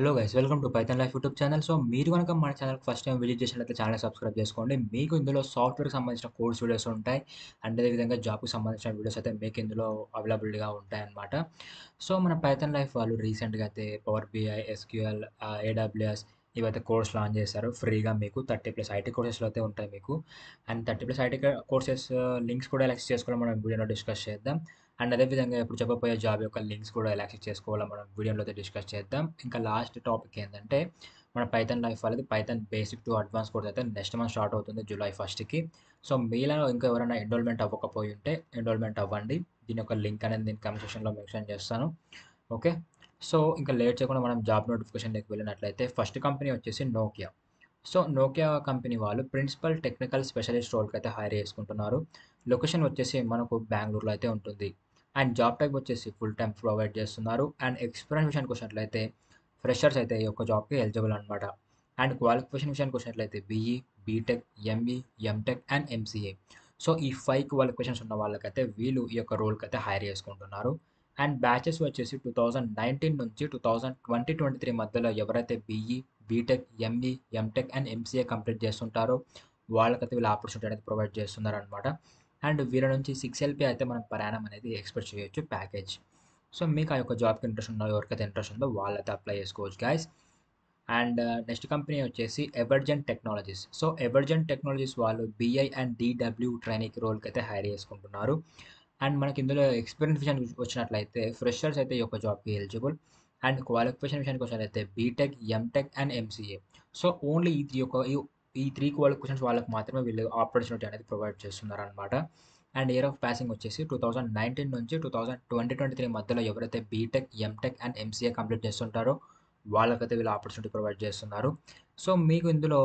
Hello guys welcome to Python Life YouTube channel. So మీరు గనుక మన ఛానల్‌కి ఫస్ట్ టైమ్ విజిట్ చేసినట్లయితే ఛానెల్‌ని సబ్స్క్రైబ్ చేసుకోండి. మీకు ఇందులో సాఫ్ట్‌వేర్‌కి సంబంధించిన కోర్స్ వీడియోస్ ఉంటాయి. అండ్ అదే విధంగా జాబ్‌కి సంబంధించిన వీడియోస్ అయితే మీకు ఇందులో అవైలబుల్‌గా ఉంటాయన్నమాట. సో మన పైథాన్ లైఫ్ వాళ్ళు రీసెంట్‌గా అయితే Power BI, SQL, ah, AWS ఇవైతే కోర్స్ లాంచ్ చేశారు. ఫ్రీగా మీకు 30+ ఐటీ కోర్సెస్‌లో అయితే ఉంటాయి మీకు. అండ్ 30+ ఐటీ క కోర్సెస్ లింక్స్ కూడా ఎలా యాక్సెస్ చేసుకోవాలో మనం వీడియోలో డిస్కస్ చేద్దాం. అండ్ అదే విధంగా ఇప్పుడు చెప్పబోయే జాబ్ యొక్క లింక్స్ కూడా ఎలా యాక్సెస్ చేసుకోవాలో మనం వీడియోలో అయితే డిస్కస్ చేద్దాం. ఇంకా లాస్ట్ టాపిక్ ఏందంటే మన పైథాన్ లైఫ్ వాళ్ళది Python basic to advance course అయితే నెక్స్ట్ మంత్ స్టార్ట్ అవుతుంది జూలై ఫస్ట్‌కి. సో మీలో ఇంకా ఎవరైనా ఎన్రోల్‌మెంట్ అవ్వకపోయి ఉంటే ఎన్రోల్‌మెంట్ అవ్వండి. దీని యొక్క లింక్ అనేది నేను కామెంట్ సెక్షన్‌లో మెన్షన్ చేస్తాను. ఓకే. సో ఇంకా లేట్ చేయకుండా మనం జాబ్ నోటిఫికేషన్‌లోకి వెళ్ళినట్లయితే ఫస్ట్ కంపెనీ వచ్చేసి నోకియా. సో నోకియా కంపెనీ వాళ్ళు ప్రిన్సిపల్ టెక్నికల్ స్పెషలిస్ట్ రోల్‌కి అయితే హైర్ చేసుకుంటున్నారు. లొకేషన్ వచ్చేసి మనకు బెంగుళూరులో అయితే ఉంటుంది. అండ్ జాబ్ టైప్ వచ్చేసి ఫుల్ టైమ్ ప్రొవైడ్ చేస్తున్నారు. అండ్ ఎక్స్‌పీరియన్స్ విషయానికి వచ్చినట్లయితే ఫ్రెషర్స్ అయితే ఈ యొక్క జాబ్‌కి ఎలిజిబుల్ అనమాట. అండ్ క్వాలిఫికేషన్ విషయానికి వచ్చినట్లయితే BE, B Tech, ME, M Tech and MCA. So ఈ 5 క్వాలిఫికేషన్స్ ఉన్న వాళ్ళకైతే వీళ్ళు ఈ యొక్క రోల్‌కైతే హైర్ చేసుకుంటున్నారు. అండ్ బ్యాచెస్ వచ్చేసి 2019 నుంచి 2020, 23 మధ్యలో ఎవరైతే BE, B Tech, ME, M Tech and MCA complete చేస్తుంటారో వాళ్ళకైతే వీళ్ళు ఆపర్చునిటీ అనేది ప్రొవైడ్ చేస్తున్నారనమాట. అండ్ వీళ్ళ నుంచి 6 ఎల్‌పీ అయితే మనం పర్ యానమ్ అనేది ఎక్స్‌పెక్ట్ చేయొచ్చు ప్యాకేజ్. సో మీకు ఆ యొక్క జాబ్‌కి ఇంట్రెస్ట్ ఉన్న ఎవరికైతే ఇంట్రెస్ట్ ఉందో వాళ్ళైతే అప్లై చేసుకోవచ్చు గైస్. అండ్ నెక్స్ట్ కంపెనీ వచ్చేసి Evergent Technologies. So Evergent Technologies వాళ్ళు బీఐ అండ్ డీడబ్ల్యూ ట్రైనింగ్ రోల్‌కి అయితే హైర్ చేసుకుంటున్నారు. అండ్ మనకి ఇందులో ఎక్స్‌పీరియన్స్ విషయానికి వచ్చినట్లయితే ఫ్రెషర్స్ అయితే ఈ యొక్క జాబ్‌కి ఎలిజిబుల్. అండ్ క్వాలిఫికేషన్ విషయానికి వచ్చినట్లయితే B Tech, M Tech and MCA. So only ఈ 3 యొక్క ఈ ఈ 3 క్వాలిఫికేషన్స్ వాళ్ళకి మాత్రమే వీళ్ళు ఆపర్చునిటీ అనేది ప్రొవైడ్ చేస్తున్నారనమాట. అండ్ ఇయర్ ఆఫ్ పాసింగ్ వచ్చేసి 2019 నుంచి 2020, 23 మధ్యలో ఎవరైతే B Tech, M Tech and MCA complete చేస్తుంటారో వాళ్ళకైతే వీళ్ళు ఆపర్చునిటీ ప్రొవైడ్ చేస్తున్నారు. సో మీకు ఇందులో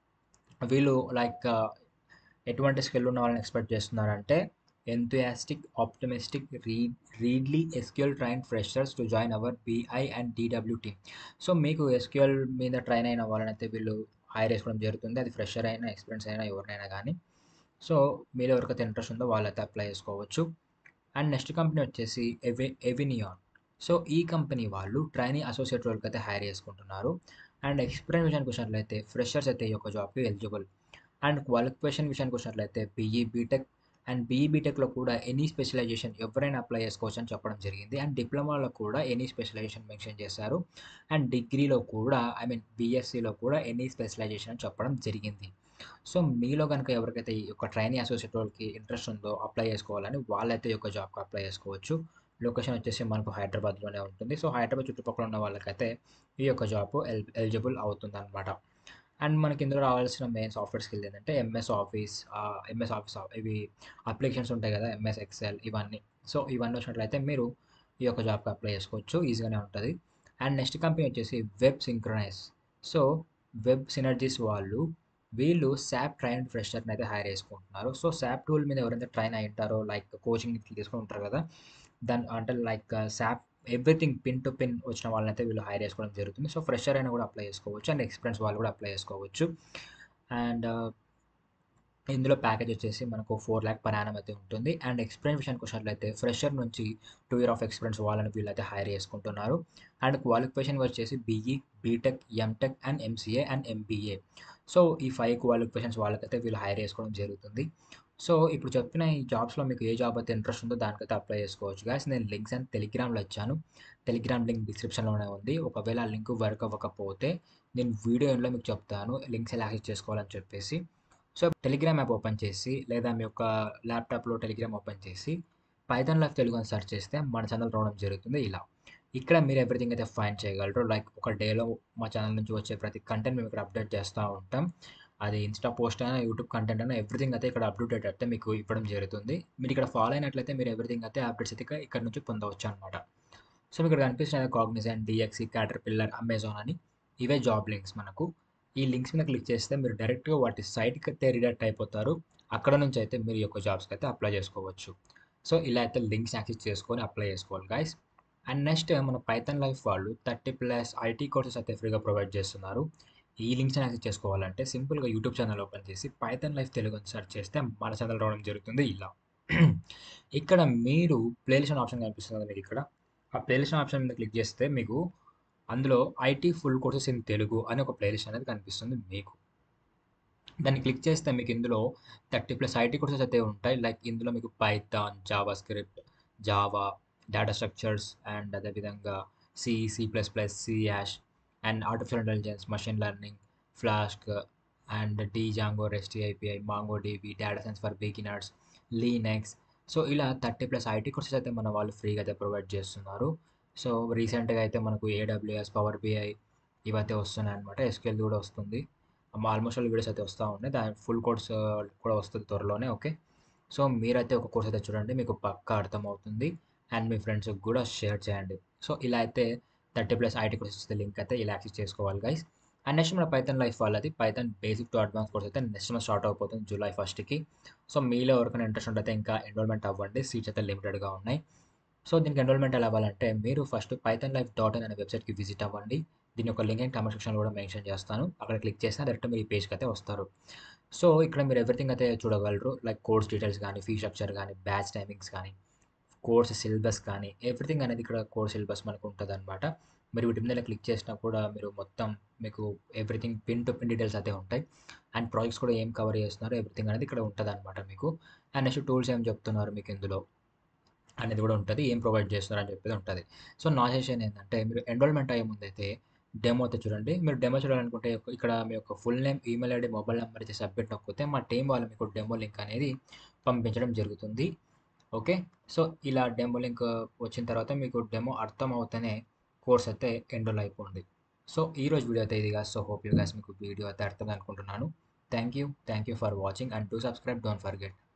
వీళ్ళు లైక్ ఎటువంటి స్కిల్ ఉన్న వాళ్ళని ఎక్స్‌పెక్ట్ చేస్తున్నారంటే enthusiastic, optimistic, read readily SQL trained freshers to join our BI and DW team. So మీకు ఎస్‌క్యూఎల్ మీద ట్రైన్ అయిన వాళ్ళనైతే వీళ్ళు హైర్ చేసుకోవడం జరుగుతుంది. అది ఫ్రెషర్ అయినా, ఎక్స్‌పీరియన్స్ అయినా ఎవరినైనా గానీ. సో మీలో ఎవరికైతే ఇంట్రెస్ట్ ఉందో వాళ్ళైతే అప్లై చేసుకోవచ్చు. అండ్ నెక్స్ట్ కంపెనీ వచ్చేసి ఎవె ఎవెనియాన్. సో ఈ కంపెనీ వాళ్ళు ట్రైనీ అసోసియేట్ రోల్‌కి అయితే హైర్ చేసుకుంటున్నారు. అండ్ ఎక్స్‌పీరియన్స్ విషయానికి వచ్చినట్లయితే ఫ్రెషర్స్ అయితే ఈ యొక్క జాబ్‌కి ఎలిజిబుల్. అండ్ క్వాలిఫికేషన్ విషయానికి వచ్చినట్లయితే బీఈ, బీటెక్ అండ్ బీఈ, బీటెక్‌లో కూడా ఎనీ స్పెషలైజేషన్ ఎవరైనా అప్లై చేసుకోవచ్చు అని చెప్పడం జరిగింది. అండ్ డిప్లొమాలో కూడా ఎనీ స్పెషలైజేషన్ మెన్షన్ చేశారు. అండ్ డిగ్రీలో కూడా ఐ మీన్ బీఎస్సీలో కూడా ఎనీ స్పెషలైజేషన్ అని చెప్పడం జరిగింది. సో మీలో గనుక ఎవరికైతే ఈ యొక్క ట్రైనీ అసోసియేట్ రోల్‌కి ఇంట్రెస్ట్ ఉందో అప్లై చేసుకోవాలని వాళ్ళైతే ఈ యొక్క జాబ్‌కి అప్లై చేసుకోవచ్చు. లొకేషన్ వచ్చేసి మనకు హైదరాబాద్‌లోనే ఉంటుంది. సో హైదరాబాద్ చుట్టుపక్కల ఉన్న వాళ్ళకైతే ఈ యొక్క జాబ్ ఎల్ ఎలిజిబుల్ అవుతుందనమాట. అండ్ మనకి ఇందులో రావాల్సిన మెయిన్ సాఫ్ట్‌వేర్ స్కిల్ ఏంటంటే MS office ah, MS office ఇవి అప్లికేషన్స్ ఉంటాయి కదా! ఎంఎస్ ఎక్సెల్ ఇవన్నీ. సో ఇవన్నీ వచ్చినట్లయితే మీరు ఈ యొక్క జాబ్‌కి అప్లై చేసుకోవచ్చు. ఈజీగానే ఉంటది. అండ్ నెక్స్ట్ కంపెనీ వచ్చేసి web synchronize. So web synergies వాళ్ళు వీళ్ళు సాప్ ట్రైన్డ్ ఫ్రెషర్‌ని అయితే హైర్ చేసుకుంటున్నారు. సో సాప్ టూల్ మీద ఎవరైతే ట్రైన్ అయ్యి ఉంటారో లైక్ కోచింగ్ తీసుకొని ఉంటారు కదా! దాని అంటే like SAP everything pin to pin వచ్చిన వాళ్ళనైతే వీళ్ళు హైర్ చేసుకోవడం జరుగుతుంది. సో ఫ్రెషర్ అయినా కూడా అప్లై చేసుకోవచ్చు. అండ్ ఎక్స్‌పీరియన్స్ వాళ్ళు కూడా అప్లై చేసుకోవచ్చు. అండ్ ఇందులో ప్యాకేజ్ వచ్చేసి మనకు 4,00,000 పర్ యానమ్ అయితే ఉంటుంది. అండ్ ఎక్స్‌పీరియన్స్ విషయానికి వచ్చినట్లయితే ఫ్రెషర్ నుంచి 2 ఇయర్ ఆఫ్ ఎక్స్‌పీరియన్స్ వాళ్ళని వీళ్ళైతే హైర్ చేసుకుంటున్నారు. అండ్ క్వాలిఫికేషన్ వచ్చేసి BE, B Tech, M Tech and MCA and MBA. So ఈ 5 క్వాలిఫికేషన్స్ వాళ్ళకైతే వీళ్ళు హైర్ చేసుకోవడం జరుగుతుంది. సో ఇప్పుడు చెప్పిన ఈ జాబ్స్‌లో మీకు ఏ జాబ్ అయితే ఇంట్రెస్ట్ ఉందో దానికైతే అప్లై చేసుకోవచ్చు గైస్. నేను లింక్స్ అండ్ టెలిగ్రామ్‌లో ఇచ్చాను. టెలిగ్రామ్ లింక్ డిస్క్రిప్షన్‌లోనే ఉంది. ఒకవేళ ఆ లింక్ వర్క్ అవ్వకపోతే నేను వీడియో ఎండ్‌లో మీకు చెప్తాను. లింక్స్ ఎలా యాక్సెస్ చేసుకోవాలని చెప్పేసి. సో టెలిగ్రామ్ యాప్ ఓపెన్ చేసి లేదా మీ యొక్క ల్యాప్‌టాప్‌లో టెలిగ్రామ్ ఓపెన్ చేసి పైథాన్ లైఫ్ తెలుగు అని సెర్చ్ చేస్తే మన ఛానల్ రావడం జరుగుతుంది ఇలా. ఇక్కడ మీరు ఎవ్రీథింగ్ అయితే ఫైండ్ చేయగలరు. లైక్ ఒక డేలో మా ఛానల్ నుంచి వచ్చే ప్రతి కంటెంట్ మేము ఇక్కడ అప్డేట్ చేస్తా ఉంటాం. అది ఇన్‌స్టా పోస్ట్ అయినా, యూట్యూబ్ కంటెంట్ అయినా ఎవ్రీథింగ్ అయితే ఇక్కడ అప్డేటెడ్ అయితే మీకు ఇవ్వడం జరుగుతుంది. మీరు ఇక్కడ ఫాలో అయినట్లయితే మీరు ఎవ్రీథింగ్ అయితే అప్డేట్స్ అయితే ఇక్కడ నుంచి పొందవచ్చు అనమాట. సో మీకు ఇక్కడ కనిపిస్తున్నాయి కాగ్నిజెంట్, డీఎక్సీ, క్యాటర్‌పిల్లర్, అమెజాన్ అని ఇవే జాబ్ లింక్స్ మనకు. ఈ లింక్స్ మీద క్లిక్ చేస్తే మీరు డైరెక్ట్‌గా వాటి సైట్‌కి అయితే రీడైరెక్ట్ అయిపోతారు. అక్కడ నుంచి అయితే మీరు ఈ యొక్క జాబ్స్‌కి అయితే అప్లై చేసుకోవచ్చు. సో ఇలా అయితే లింక్స్ యాక్సెస్ చేసుకొని అప్లై చేసుకోవాలి గైస్. అండ్ నెక్స్ట్ మన పైథాన్ లైఫ్ వాళ్ళు 30+ ఐటీ కోర్సెస్ అయితే ఫ్రీగా ప్రొవైడ్ చేస్తున్నారు. ఈ లింక్స్‌ని యాక్సెస్ చేసుకోవాలంటే సింపుల్‌గా యూట్యూబ్ ఛానల్ ఓపెన్ చేసి పైథాన్ లైఫ్ తెలుగు అని సెర్చ్ చేస్తే మన ఛానల్ రావడం జరుగుతుంది ఇలా. ఇక్కడ మీరు ప్లేలిస్ట్ అనే ఆప్షన్ కనిపిస్తుంది కదా మీకిక్కడ. ఆ ప్లేలిస్ట్ ఆప్షన్ మీద క్లిక్ చేస్తే మీకు అందులో IT full courses in Telugu అని ఒక ప్లేలిస్ట్ అనేది కనిపిస్తుంది మీకు. దాన్ని క్లిక్ చేస్తే మీకు ఇందులో 30+ ఐటీ కోర్సెస్ అయితే ఉంటాయి. లైక్ ఇందులో మీకు Python, JavaScript, Java, data structures and అదేవిధంగా C, C plus plus, C hash and artificial intelligence, machine learning, Flask and Django, REST API, MongoDB, data science for beginners, Linux so, ఇలా 30+ IT courses అయితే మన వాళ్ళు ఫ్రీగా అయితే provide చేస్తున్నారు. So, రీసెంట్‌గా అయితే మనకు ఏడబ్ల్యూఎస్, పవర్ బిఐ ఇవైతే వస్తున్నాయన్నమాట. ఎస్‌క్యూఎల్ కూడా వస్తుంది. ఆల్మోస్ట్ ఆల్ వీడియోస్ అయితే వస్తా ఉన్నాయి. దాని ఫుల్ కోర్స్ కూడా వస్తది త్వరలోనే ఓకే. సో, మీరైతే ఒక కోర్స్ అయితే చూడండి. మీకు పక్కా అర్థమవుతుంది. అండ్ మీ ఫ్రెండ్స్‌కి కూడా షేర్ చేయండి. సో, ఇలా అయితే 30+ ఐటీ కోర్సెస్ లింక్ అయితే ఇలా యాక్సెస్ చేసుకోవాలి గైస్. అండ్ నెక్స్ట్ మన పైథాన్ లైఫ్ వాళ్ళది Python basic to advance course అయితే నెక్స్ట్ మంత్ స్టార్ట్ అవబోతుంది జూలై 1కి. సో, మీలో ఎవరికైనా ఇంట్రెస్ట్ ఉంటే ఇంకా ఎన్రోల్‌మెంట్ అవ్వండి. సీట్స్ అయితే లిమిటెడ్‌గా ఉన్నాయి. సో, దీనికి ఎన్రోల్‌మెంట్ ఎలా అవ్వాలంటే మీరు first Python Life dot in అనే వెబ్‌సైట్‌కి విజిట్ అవ్వండి. దీని యొక్క లింక్ నేను కామెంట్ సెక్షన్‌లో కూడా మెన్షన్ చేస్తాను. అక్కడ క్లిక్ చేసినా డైరెక్ట్ మీరు ఈ పేజ్‌కి అయితే వస్తారు. సో, ఇక్కడ మీరు ఎవ్రీథింగ్ అయితే చూడగలరు. లైక్ కోర్స్ డీటెయిల్స్ గానీ, ఫీ స్ట్రక్చర్ గానీ, బ్యాచ్ టైమింగ్స్ కానీ, కోర్స్ సిలబస్ కానీ ఎవ్రీథింగ్ అనేది ఇక్కడ కోర్స్ సిలబస్ మనకు ఉంటదనమాట. మీరు వీటి మీద క్లిక్ చేసినా కూడా మీరు మొత్తం మీకు everything pin to pin details అయితే ఉంటాయి. అండ్ ప్రాజెక్ట్స్ కూడా ఏం కవర్ చేస్తున్నారో ఎవ్రీథింగ్ అనేది ఇక్కడ ఉంటదనమాట మీకు. అండ్ నెక్స్ట్ టూల్స్ ఏం చెప్తున్నారు మీకు ఇందులో అనేది కూడా ఉంటది. ఏం ప్రొవైడ్ చేస్తున్నారు అని చెప్పేది ఉంటది. సో, నా సజెషన్ ఏందంటే మీరు ఎన్రోల్‌మెంట్ అయ్యే ముందైతే డెమో అయితే చూడండి. మీరు డెమో చూడాలనుకుంటే ఇక్కడ మీ యొక్క full name, email ID, mobile number ఇచ్చి సబ్మిట్ నొక్కితే మా టీమ్ వాళ్ళు మీకు డెమో లింక్ అనేది పంపించడం జరుగుతుంది. ఓకే. సో, ఇలా డెమో లింక్ వచ్చిన తర్వాత మీకు డెమో అర్థమవుతేనే కోర్స్ అయితే ఎన్రోల్ అయిపోండి. సో, ఈరోజు వీడియో అయితే ఇది guys. So, hope you guys మీకు వీడియో అయితే అర్థమైంది అనుకుంటున్నాను. Thank you. Thank you for watching and do subscribe don't forget.